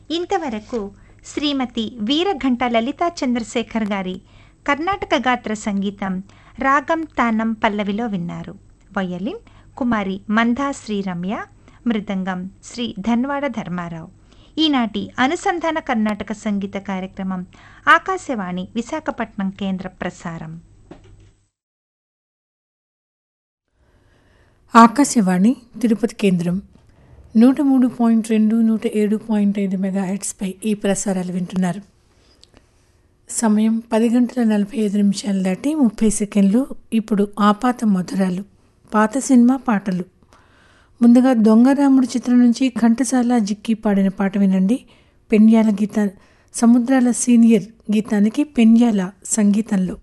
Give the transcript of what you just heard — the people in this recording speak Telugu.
ఇంతవరకు శ్రీమతి వీరఘంట లలితా చంద్రశేఖర్ గారి కర్ణాటక గాత్ర సంగీతం రాగం తానం పల్లవిలో విన్నారు వయలిన్ కుమారి మందా శ్రీరమ్య మృదంగం శ్రీ ధన్వాడ ధర్మారావు ఈనాటి అనుసంధాన కర్ణాటక సంగీత కార్యక్రమం ఆకాశవాణి విశాఖపట్నం కేంద్ర ప్రసారం ఆకాశవాణి తిరుపతి కేంద్రం నూట మూడు పాయింట్ రెండు నూట ఏడు పాయింట్ ఐదు మెగా హెడ్స్పై ఈ ప్రసారాలు వింటున్నారు సమయం పది గంటల నలభై ఐదు నిమిషాలు దాటి ముప్పై సెకండ్లు ఇప్పుడు ఆపాత మధురాలు పాత సినిమా పాటలు ముందుగా దొంగరాముడు చిత్రం నుంచి ఘంటసాల జిక్కి పాడిన పాట వినండి పెన్యాల గీత సముద్రాల సీనియర్ గీతానికి పెన్యాల సంగీతంలో